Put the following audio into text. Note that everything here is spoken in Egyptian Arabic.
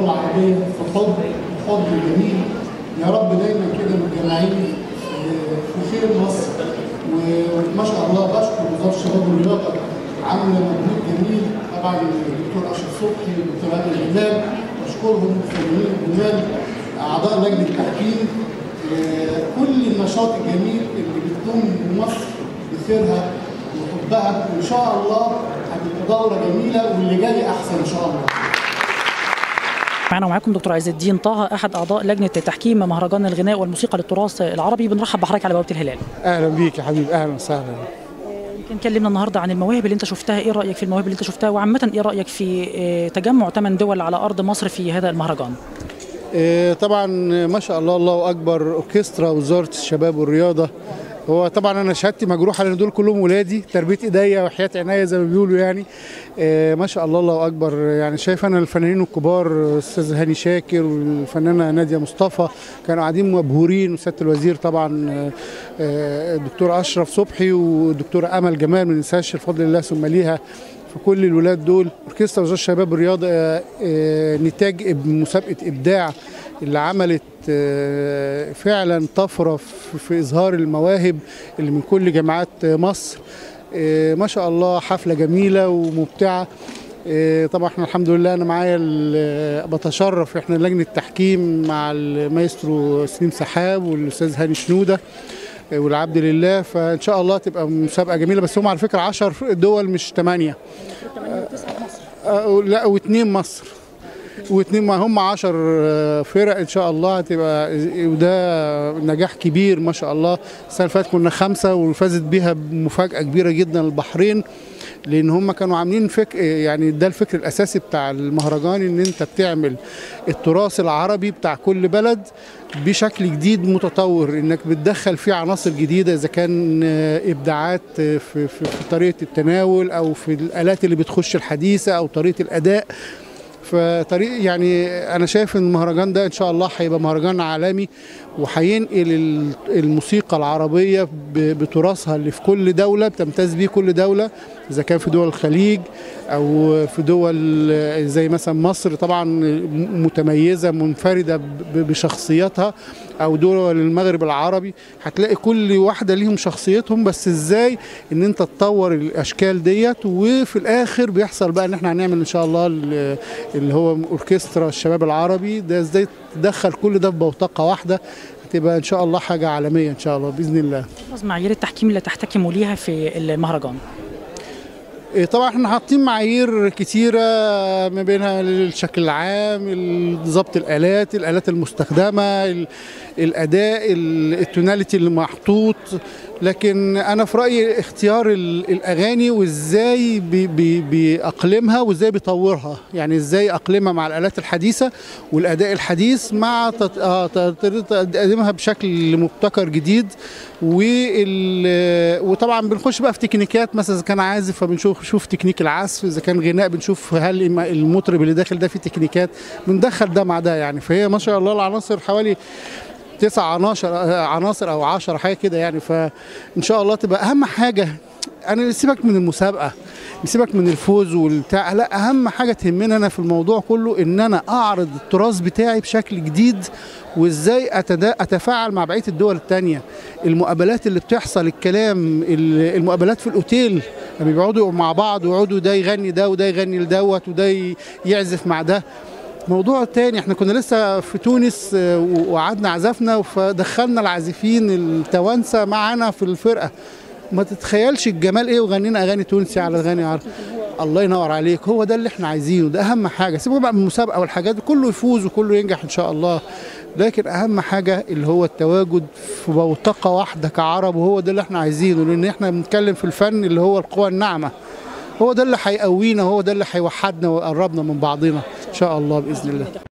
الدول العربيه في حب حب جميل يا رب دايما كده متجمعين آه، في خير مصر وما شاء الله بشكر وزاره الشباب والرياضه عامله مجهود جميل طبعا الدكتور اشرف صبحي والدكتور عادل الامام بشكرهم الفنانين الجمال اعضاء لجنه التحكيم آه، كل النشاط الجميل اللي بتقوم مصر بخيرها وحبها وان شاء الله هتبقى دوره جميله واللي جاي احسن ان شاء الله معنا ومعاكم دكتور عز الدين طه احد اعضاء لجنه تحكيم مهرجان الغناء والموسيقى للتراث العربي بنرحب بحضرتك على بوابه الهلال اهلا بيك يا حبيبي اهلا وسهلا يمكن كلمنا النهارده عن المواهب اللي انت شفتها ايه رايك في المواهب اللي انت شفتها وعامه ايه رايك في آه، تجمع ثمان دول على ارض مصر في هذا المهرجان إيه، طبعا ما شاء الله الله اكبر اوركسترا وزاره الشباب والرياضه هو طبعا انا شهادتي مجروحه لان دول كلهم ولادي تربيه ايديا وحياه عينيا زي ما بيقولوا يعني إيه، ما شاء الله الله اكبر يعني شايف انا الفنانين الكبار استاذ هاني شاكر والفنانه ناديه مصطفى كانوا قاعدين مبهورين وسياده الوزير طبعا آه، آه، الدكتور اشرف صبحي والدكتوره امل جمال من نساش الفضل الله ثم ليها فكل الولاد دول اوركسترا وزاره الشباب والرياضه آه، آه، نتاج إب- مسابقه ابداع اللي عملت آه، فعلا طفره في- في اظهار المواهب اللي من كل جامعات آه، مصر آه، ما شاء الله حفله جميله وممتعه آه، طبعا احنا الحمد لله انا معايا ال- بتشرف احنا لجنه التحكيم مع المايسترو سليم سحاب والاستاذ هاني شنوده آه، والعبد لله فان شاء الله تبقى مسابقه جميله بس هم على فكره 10 دول مش 8 لا واثنين مصر واثنين ما هم 10 فرق ان شاء الله هتبقى وده نجاح كبير ما شاء الله السنه اللي فاتت كنا خمسه وفازت بيها بمفاجاه كبيره جدا البحرين لان هم كانوا عاملين فك يعني ده الفكر الاساسي بتاع المهرجان ان انت بتعمل التراث العربي بتاع كل بلد بشكل جديد متطور انك بتدخل فيه عناصر جديده اذا كان آه، ابداعات آه، في, في, في طريقه التناول او في الالات اللي بتخش الحديثه او طريقه الاداء فطريق يعني انا شايف ان المهرجان ده ان شاء الله هيبقى مهرجان عالمي وهينقل ال- الموسيقى العربيه ب- بتراثها اللي في كل دوله بتمتاز بيه كل دوله اذا كان في دول الخليج او في دول زي مثلا مصر طبعا متميزه منفرده ب- بشخصياتها او دول المغرب العربي هتلاقي كل واحده ليهم شخصيتهم بس ازاي ان انت تطور الاشكال ديت وفي الاخر بيحصل بقى ان احنا هنعمل ان شاء الله ال- اللي هو اوركسترا الشباب العربي ده ازاي تدخل كل ده في بوتقه واحده هتبقى ان شاء الله حاجه عالميه ان شاء الله باذن الله ابرز معايير التحكيم اللي تحتكموا ليها في المهرجان إيه طبعا احنا حاطين معايير كتيرة ما بينها الشكل العام ال- ضبط الآلات الآلات المستخدمة ال- الأداء ال- التوناليتي اللي محطوط لكن أنا في رأيي اختيار ال- الأغاني وإزاي بي- بي- بيأقلمها وإزاي بيطورها يعني إزاي أقلمها مع الآلات الحديثة والأداء الحديث مع تط- آه، ت- تقديمها بشكل مبتكر جديد وال- وطبعا بنخش بقى في تكنيكات مثلا اذا كان عازف فبنشوف شوف تكنيك العزف اذا كان غناء بنشوف هل الم- المطرب اللي داخل ده فيه تكنيكات بندخل ده مع ده يعني فهي ما شاء الله العناصر حوالي تسع عناصر آه، عناصر او عشرة حاجه كده يعني فان شاء الله تبقى اهم حاجه انا سيبك من المسابقه سيبك من الفوز والبتاع لا اهم حاجه تهمني انا في الموضوع كله ان انا اعرض التراث بتاعي بشكل جديد وازاي أتدا اتفاعل مع بقيه الدول التانية المقابلات اللي بتحصل الكلام ال- المقابلات في الاوتيل لما بيقعدوا مع بعض ويقعدوا ده يغني ده وده يغني لدوت وده ي- يعزف مع ده موضوع تاني احنا كنا لسه في تونس آه، وقعدنا عزفنا فدخلنا العازفين التوانسه معانا في الفرقه ما تتخيلش الجمال ايه وغنينا اغاني تونسي على اغاني عربي الله ينور عليك هو ده اللي احنا عايزينه ده اهم حاجه سيبوا بقى من المسابقه والحاجات دي كله يفوز وكله ينجح ان شاء الله لكن اهم حاجه اللي هو التواجد في بوتقه واحده كعرب وهو ده اللي احنا عايزينه لان احنا بنتكلم في الفن اللي هو القوى الناعمه هو ده اللي هيقوينا هو ده اللي هيوحدنا ويقربنا من بعضنا ان شاء الله باذن الله